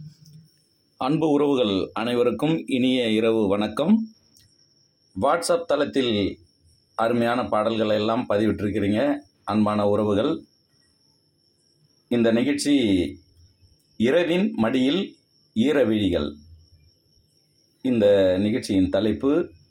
அன்பு உறவுகள் அனைவருக்கும் இனிய இரவு வணக்கம் வாட்ஸ்அப் தளத்தில் அருமையான பாடல்களை எல்லாம் பதிவிட்டிருக்கிறீங்க அன்பான உறவுகள் இந்த நிகழ்ச்சி இரவின் மடியில் ஈரவிழிகள் இந்த நிகழ்ச்சியின் தலைப்பு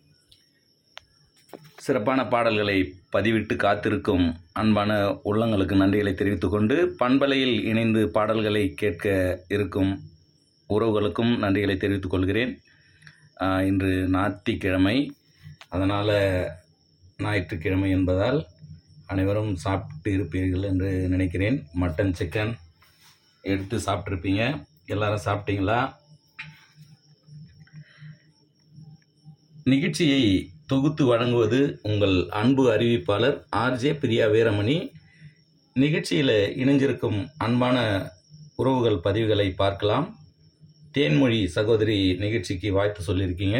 சிறப்பான பாடல்களை பதிவிட்டு காத்திருக்கும் அன்பான உள்ளங்களுக்கு நன்றிகளை தெரிவித்துக்கொண்டு பண்பலையில் இணைந்து பாடல்களை கேட்க இருக்கும் உறவுகளுக்கும் நன்றிகளை தெரிவித்துக் கொள்கிறேன் ஆஹ் இன்று ஞாயிற்றுக்கிழமை அதனால் ஞாயிற்றுக்கிழமை என்பதால் அனைவரும் சாப்பிட்டு இருப்பீர்கள் என்று நினைக்கிறேன் மட்டன் சிக்கன் எடுத்து சாப்பிட்ருப்பீங்க எல்லாரும் சாப்பிட்டீங்களா நிகழ்ச்சியை தொகுத்து வழங்குவது உங்கள் அன்பு அறிவிப்பாளர் ஆர்ஜே பிரியா வீரமணி நிகழ்ச்சியில் இணைஞ்சிருக்கும் அன்பான உறவுகள் பதிவுகளை பார்க்கலாம் தேன்மொழி சகோதரி நிகழ்ச்சிக்கு வாழ்த்து சொல்லியிருக்கீங்க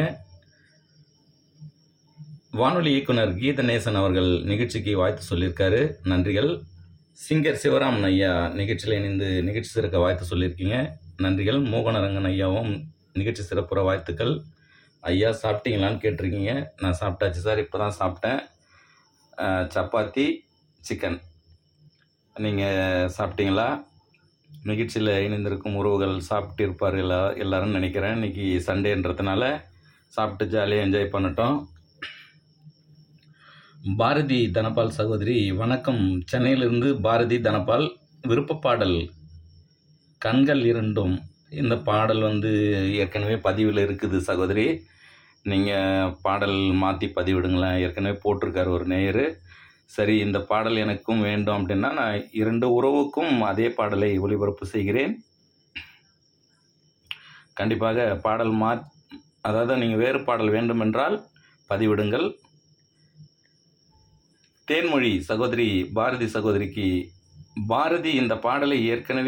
வானொலி இயக்குனர் கீதநேசன் அவர்கள் நிகழ்ச்சிக்கு வாழ்த்து சொல்லியிருக்காரு நன்றிகள் சிங்கர் சிவராமன் ஐயா நிகழ்ச்சியில் இணைந்து நிகழ்ச்சி சிறக்க வாழ்த்து சொல்லியிருக்கீங்க நன்றிகள் மோகனரங்கன் ஐயாவும் நிகழ்ச்சி சிறப்புற வாழ்த்துக்கள் ஐயா சாப்பிட்டீங்களான்னு கேட்டிருக்கீங்க நான் சாப்பிட்டாச்சு சார் இப்போ தான் சாப்பிட்டேன் அஹ், சப்பாத்தி சிக்கன் நீங்கள் சாப்பிட்டீங்களா நிகழ்ச்சியில் இணைந்திருக்கும் உறவுகள் சாப்பிட்டு இருப்பார்கள் எல்லா எல்லாரும் நினைக்கிறேன் இன்னைக்கு சண்டேன்றதுனால சாப்பிட்டு ஜாலியாக என்ஜாய் பண்ணட்டும் பாரதி தனபால் சகோதரி வணக்கம் சென்னையிலிருந்து பாரதி தனபால் விருப்ப பாடல் கண்கள் இரண்டும் இந்த பாடல் வந்து ஏற்கனவே பதிவில் இருக்குது சகோதரி நீங்கள் பாடல் மாற்றி பதிவிடுங்களேன் ஏற்கனவே போட்டிருக்காரு ஒரு நேயர் சரி இந்த பாடல் எனக்கும் வேண்டும் அப்படின்னா நான் இரண்டு உறவுக்கும் அதே பாடலை ஒளிபரப்பு செய்கிறேன் கண்டிப்பாக பாடல் மா அதாவது நீங்கள் வேறு பாடல் வேண்டுமென்றால் பதிவிடுங்கள் தேன்மொழி சகோதரி பாரதி சகோதரிக்கு பாரதி இந்த பாடலை ஏற்கனவே